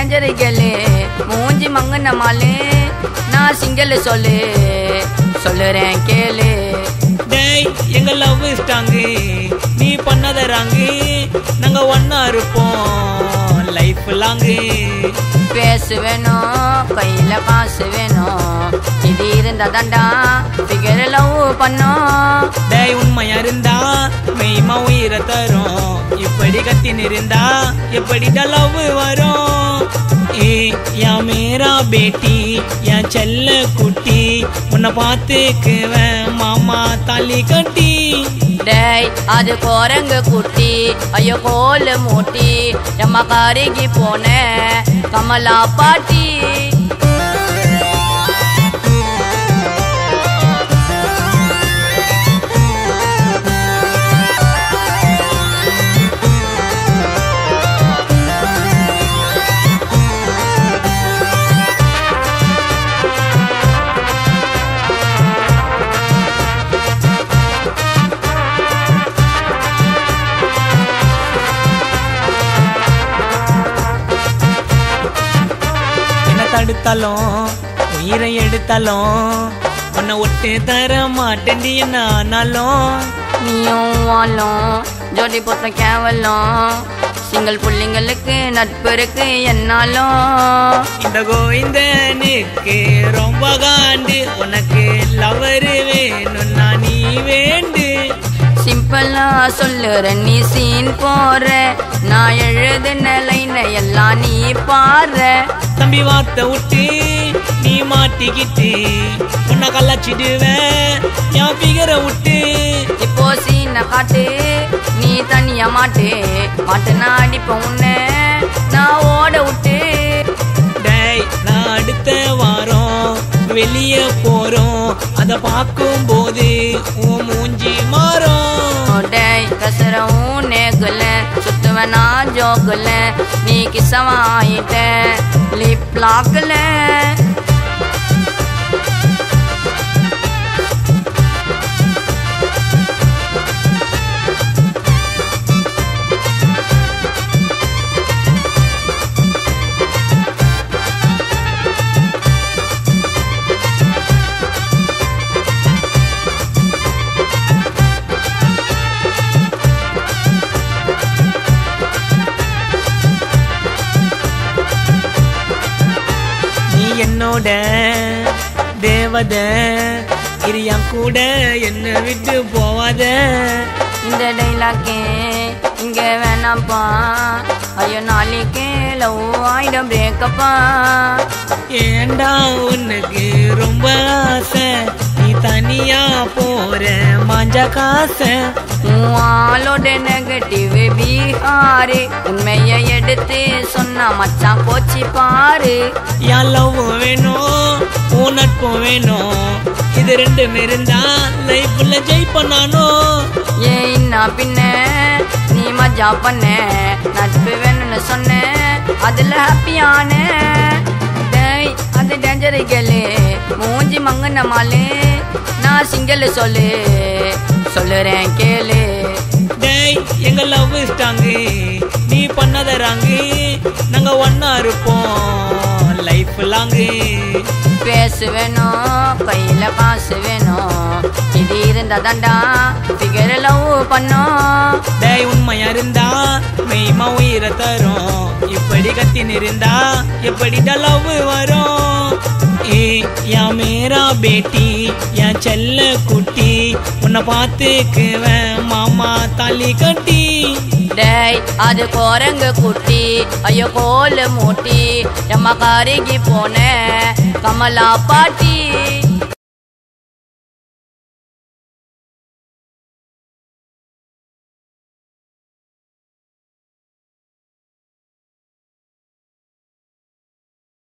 danger கேளு மூஞ்சி மங்குன mall நான் சிங்கல் சொல்லு சொல்லுறேன் கேளு டேய் எங்க லவ் ஸ்டாங்கு நீ பண்ணத ராங்கு நாங்க ஒன்னா இருப்போம் லைஃப் லாங்கு பேசு வேணும் கையில காசு வேணும் இது இருந்தா தாண்டா ஃபிகர் லவ் பண்ணோம் டேய் உண்மையா இருந்தா மெய்மா உயிரை தரும் இப்படி கத்தின்னு இருந்தா எப்படிடா லவ் வரும் ஏ யா மேரா பேட்டி என் செல்ல குட்டி உன்னை பார்த்துக்குவேன் மாமா தாலி கட்டி டேய் அது குரங்கு குட்டி ஐயோ கோல் மூட்டி நம்ம கருகி போன கமலா பாட்டி என்ன தடுத்தாலும் உயிரை எடுத்தாலும் உன்னை ஒட்டு தர மாட்டேன்டி என்ன ஆனாலும் நீயும் வாழும் ஜோடி போட்ட கேவலம் சிங்கிள் புள்ளிங்களுக்கு நட்பு இருக்கு என்னாலும் இந்த கோவிந்தனுக்கு ரொம்ப காண்டு உனக்கு லவர் வேணும்னா நீ வேண்டு சிம்பிளா சொல்லுற நீ சீன் போற நான் எழுதுன லைன எல்லாம் நீ பாரு தம்பி வார்த்தை விட்டு நீ மாட்டிக்கிட்டு உன்னை கலாச்சிடுவேன் என் பிகரை விட்டு இப்போ சீனை காட்டு நீ தனியா மாட்டு மாட்டு நான் அடிப்பேன் உன்னை நான் ஓட விட்டு டேய் நான் அடுத்த வாரம் வெளியே போறோம் அதை பார்க்கும் போது உன் மூஞ்சி மாறும் டேய் கசரவும் நேகுல சுத்துவேன் நான் ஜோகுல நீ கிசவாயிட்ட லிப் லாக்குல நீ என்னோட தேவத இரியா கூட என்ன விட்டு போவாத இந்த டைலாக்கே இங்க வேணாம்ப்பா ஐயோ நாளைக்கே லவ் ஆயிடும் பிரேக்கப்பா ஏண்டா உனக்கு ரொம்ப ஆசை நீ தனியா போற மாஞ்சா காசை ஆளோட நெகட்டிவ் பீகாரு உண்மையை எடுத்து சொன்னா மச்சான் போச்சு பாரு என் லவ் வேணும் உன் நட்பும் வேணும் இது ரெண்டும் இருந்தா லைஃப்ல ஜெயிப்பேன் நானும் ஏன் இன்னா பின்ன நீ மஜா பண்ண நட்பு வேணும்னு சொன்ன அதுல ஹாப்பியான டேய் அது டேஞ்சர் கேளு மூஞ்சி மங்குன மாலு நான் சிங்கல் சொல்லு சொல்லுறேன் கேளு டேய் எங்க லவ் ஸ்டாங்கு நீ பண்ணத ராங்கு நாங்க ஒன்னா இருப்போம் லைஃப் லாங்கு பேசு வேணும் கையில காசு வேணும் இது இருந்தா தாண்டா ஃபிகர் லவ் பண்ணோம் டேய் உண்மையா இருந்தா மெய்மா உயிரை தரும் இப்படி கத்தின்னு இருந்தா எப்படிடா லவ் வரும் ஏ யா மேரா பேட்டி என் செல்ல குட்டி உன்னை பார்த்துக்குவேன் மாமா தாலி கட்டி டேய் அது குரங்கு குட்டி ஐயோ கோல் மூட்டி நம்ம கருகி போன கமலா பாட்டி